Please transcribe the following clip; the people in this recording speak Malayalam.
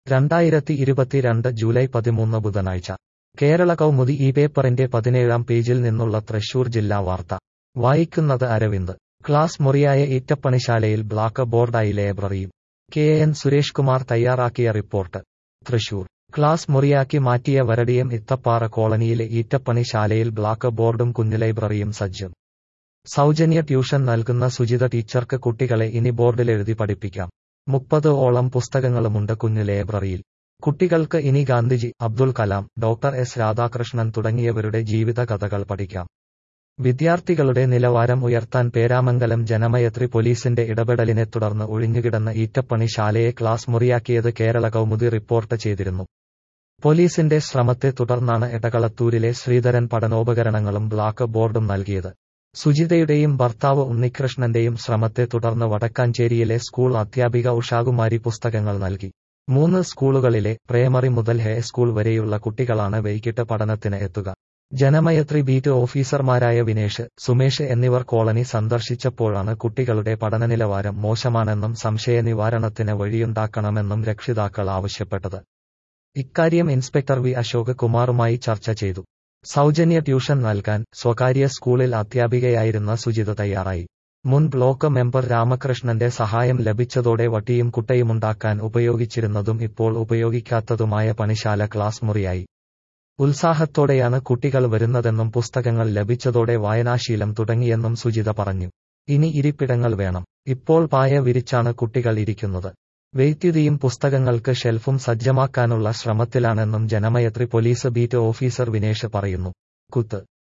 രണ്ടായിരത്തി ഇരുപത്തിരണ്ട് ജൂലൈ പതിമൂന്ന് ബുധനാഴ്ച കേരള കൗമുദി ഈ പേപ്പറിന്റെ പതിനേഴാം പേജിൽ നിന്നുള്ള തൃശൂർ ജില്ലാ വാർത്ത വായിക്കുന്നത് അരവിന്ദ് ക്ലാസ് മുറിയായ ഈറ്റപ്പണിശാലയിൽ ബ്ലാക്ക് ബോർഡായി ലൈബ്രറിയും കെ എൻ സുരേഷ് കുമാർ തയ്യാറാക്കിയ റിപ്പോർട്ട് തൃശൂർ ക്ലാസ് മുറിയാക്കി മാറ്റിയ വരടിയം ഇത്തപ്പാറ കോളനിയിലെ ഈറ്റപ്പണിശാലയിൽ ബ്ലാക്ക് ബോർഡും കുഞ്ഞു ലൈബ്രറിയും സജ്ജം സൗജന്യ ട്യൂഷൻ നൽകുന്ന സുജിത ടീച്ചർക്ക് കുട്ടികളെ ഇനി ബോർഡിലെഴുതി പഠിപ്പിക്കാം മുപ്പത് ഓളം പുസ്തകങ്ങളുമുണ്ട് കുഞ്ഞു ലൈബ്രറിയിൽ കുട്ടികൾക്ക് ഇനി ഗാന്ധിജി അബ്ദുൽ കലാം ഡോക്ടർ എസ് രാധാകൃഷ്ണൻ തുടങ്ങിയവരുടെ ജീവിത കഥകൾ പഠിക്കാം വിദ്യാർത്ഥികളുടെ നിലവാരം ഉയർത്താൻ പേരാമംഗലം ജനമയത്രി പോലീസിന്റെ ഇടപെടലിനെ തുടർന്ന് ഒഴിഞ്ഞുകിടന്ന ഈറ്റപ്പണി ശാലയെ ക്ലാസ് മുറിയാക്കിയത് കേരള കൗമുദി റിപ്പോർട്ട് ചെയ്തിരുന്നു പോലീസിന്റെ ശ്രമത്തെ തുടർന്നാണ് എടകളത്തൂരിലെ ശ്രീധരൻ പഠനോപകരണങ്ങളും ബ്ലാക്ക് ബോർഡും നൽകിയത് സുജിതയുടെയും ഭർത്താവ് ഉണ്ണികൃഷ്ണന്റെയും ശ്രമത്തെ തുടർന്ന് വടക്കാഞ്ചേരിയിലെ സ്കൂൾ അധ്യാപിക ഉഷാകുമാരി പുസ്തകങ്ങൾ നൽകി മൂന്ന് സ്കൂളുകളിലെ പ്രൈമറി മുതൽ ഹൈസ്കൂൾ വരെയുള്ള കുട്ടികളാണ് വൈകിട്ട് പഠനത്തിന് എത്തുക ജനമയത്രി ബീറ്റ് ഓഫീസർമാരായ വിനേഷ് സുമേഷ് എന്നിവർ കോളനി സന്ദർശിച്ചപ്പോഴാണ് കുട്ടികളുടെ പഠനനിലവാരം മോശമാണെന്നും സംശയ നിവാരണത്തിന് വഴിയുണ്ടാക്കണമെന്നും രക്ഷിതാക്കൾ ആവശ്യപ്പെട്ടത് ഇക്കാര്യം ഇൻസ്പെക്ടർ വി അശോക് കുമാറുമായി ചർച്ച ചെയ്തു സൗജന്യ ട്യൂഷൻ നൽകാൻ സ്വകാര്യ സ്കൂളിൽ അധ്യാപികയായിരുന്ന സുജിത തയ്യാറായി മുൻ ബ്ലോക്ക് മെമ്പർ രാമകൃഷ്ണന്റെ സഹായം ലഭിച്ചതോടെ വട്ടിയും കുട്ടയുമുണ്ടാക്കാൻ ഉപയോഗിച്ചിരുന്നതും ഇപ്പോൾ ഉപയോഗിക്കാത്തതുമായ പണിശാല ക്ലാസ് മുറിയായി ഉത്സാഹത്തോടെയാണ് കുട്ടികൾ വരുന്നതെന്നും പുസ്തകങ്ങൾ ലഭിച്ചതോടെ വായനാശീലം തുടങ്ങിയെന്നും സുജിത പറഞ്ഞു ഇനി ഇരിപ്പിടങ്ങൾ വേണം ഇപ്പോൾ പായ വിരിച്ചാണ് കുട്ടികൾ ഇരിക്കുന്നത് വൈദ്യുതിയും പുസ്തകങ്ങൾക്ക് ഷെൽഫും സജ്ജമാക്കാനുള്ള ശ്രമത്തിലാണെന്നും Janamaithri police beat officer Vinesh പറയുന്നു കുത്ത്